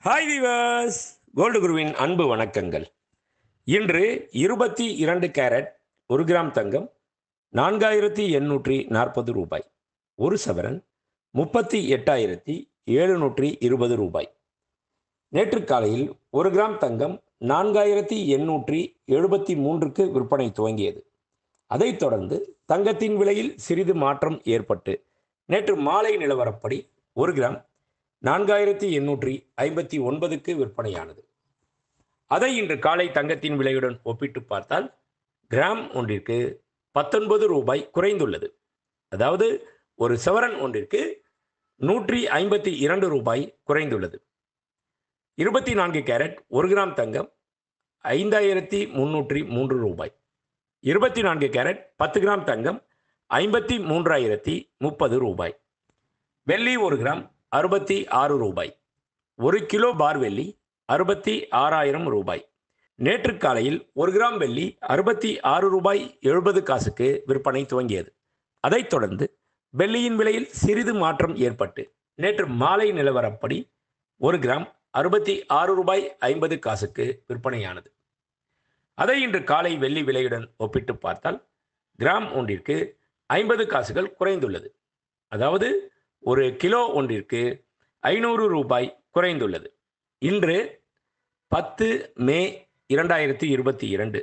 hi viewers gold குருவின் அன்பு வணக்கங்கள் இன்று இருபத்தி இரண்டு கேரட் ஒரு கிராம் தங்கம் நான்காயிரத்தி எண்ணூற்றி நாற்பது ரூபாய் ஒரு சவரன் முப்பத்தி எட்டாயிரத்தி எழுநூற்றி இருபது ரூபாய் நேற்று காலையில் ஒரு கிராம் தங்கம் நான்காயிரத்தி எண்ணூற்றி எழுபத்தி மூன்றுக்கு விற்பனை துவங்கியது அதைத் தொடர்ந்து தங்கத்தின் விலையில் சிறிது மாற்றம் ஏற்பட்டு நேற்று மாலை நிலவரப்படி ஒரு கிராம் நான்காயிரத்தி எண்ணூற்றி ஐம்பத்தி ஒன்பதுக்கு விற்பனையானது அதை இன்று காலை தங்கத்தின் விலையுடன் ஒப்பிட்டு பார்த்தால் கிராம் ஒன்றிற்கு பத்தொன்பது ரூபாய் குறைந்துள்ளது அதாவது ஒரு சவரன் ஒன்றிற்கு நூற்றி ஐம்பத்தி இரண்டு ரூபாய் குறைந்துள்ளது இருபத்தி நான்கு கேரட் ஒரு கிராம் தங்கம் ஐந்தாயிரத்தி முன்னூற்றி மூன்று ரூபாய் இருபத்தி நான்கு கேரட் பத்து கிராம் தங்கம் ஐம்பத்தி மூன்றாயிரத்தி முப்பது ரூபாய் வெள்ளி ஒரு கிராம் அறுபத்தி ஆறு ரூபாய் ஒரு கிலோ பார் வெள்ளி அறுபத்தி ஆறாயிரம் ரூபாய் நேற்று காலையில் ஒரு கிராம் வெள்ளி அறுபத்தி ஆறு ரூபாய் எழுபது காசுக்கு விற்பனை துவங்கியது அதைத் தொடர்ந்து வெள்ளியின் விலையில் சிறிது மாற்றம் ஏற்பட்டு நேற்று மாலை நிலவரப்படி ஒரு கிராம் அறுபத்தி ஆறு ரூபாய் ஐம்பது காசுக்கு விற்பனையானது அதை இன்று காலை வெள்ளி விலையுடன் ஒப்பிட்டு பார்த்தால் கிராம் ஒன்றிற்கு ஐம்பது காசுகள் குறைந்துள்ளது அதாவது ஒரு கிலோ ஒன்றிற்கு ஐநூறு ரூபாய் குறைந்துள்ளது இன்று பத்து மே இரண்டாயிரத்தி இருபத்தி இரண்டு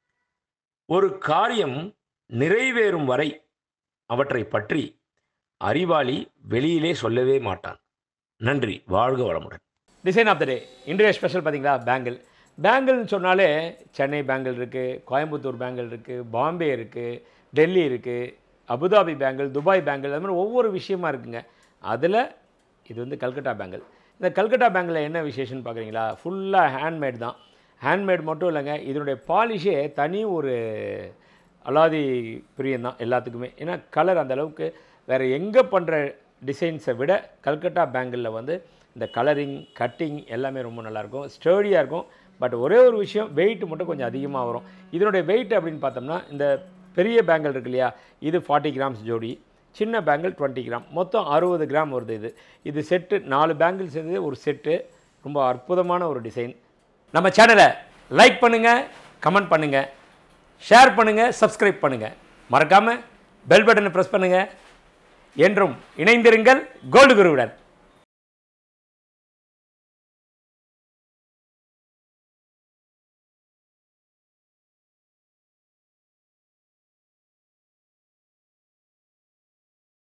ஒரு காரியம் நிறைவேறும் வரை அவற்றை பற்றி அறிவாளி வெளியிலே சொல்லவே மாட்டான் நன்றி வாழ்க வளமுடன் டிசைன் ஆஃப் த டே இன்றைய ஸ்பெஷல் பார்த்தீங்களா பேங்கிள் பேங்கிள்னு சொன்னாலே சென்னை பேங்கிள் இருக்குது கோயம்புத்தூர் பேங்கிள் இருக்குது பாம்பே இருக்குது டெல்லி இருக்குது அபுதாபி பேங்கிள் துபாய் பேங்கிள் அது மாதிரி ஒவ்வொரு விஷயமா இருக்குங்க அதில் இது வந்து கல்கட்டா பேங்கிள் இந்த கல்கட்டா பேங்கில் என்ன விசேஷம்னு பார்க்குறீங்களா ஃபுல்லாக ஹேண்ட்மேட் தான் ஹேண்ட்மேட் மட்டும் இல்லைங்க இதனுடைய பாலிஷே தனி ஒரு அலாதி பிரியம் தான் எல்லாத்துக்குமே ஏன்னா கலர் அந்த அளவுக்கு வேறு எங்கே பண்ணுற டிசைன்ஸை விட கல்கட்டா பேங்கிளில் வந்து இந்த கலரிங் கட்டிங் எல்லாமே ரொம்ப நல்லாயிருக்கும் ஸ்டர்டியாக இருக்கும் பட் ஒரே ஒரு விஷயம் வெயிட் மட்டும் கொஞ்சம் அதிகமாக வரும் இதனுடைய வெயிட் அப்படின்னு பார்த்தோம்னா இந்த பெரிய பேங்கிள் இருக்கு இல்லையா இது ஃபார்ட்டி கிராம்ஸ் ஜோடி சின்ன பேங்கிள் டுவெண்ட்டி கிராம் மொத்தம் அறுபது கிராம் வருது இது இது செட்டு நாலு பேங்கிள் சேர்ந்தது ஒரு செட்டு ரொம்ப அற்புதமான ஒரு டிசைன் நம்ம சேனலை லைக் பண்ணுங்கள் கமெண்ட் பண்ணுங்கள் ஷேர் பண்ணுங்கள் சப்ஸ்கிரைப் பண்ணுங்கள் மறக்காமல் பெல் பட்டனை ப்ரெஸ் பண்ணுங்கள் என்றும் இணைந்திருங்கள் கோல்டு குருவுடன்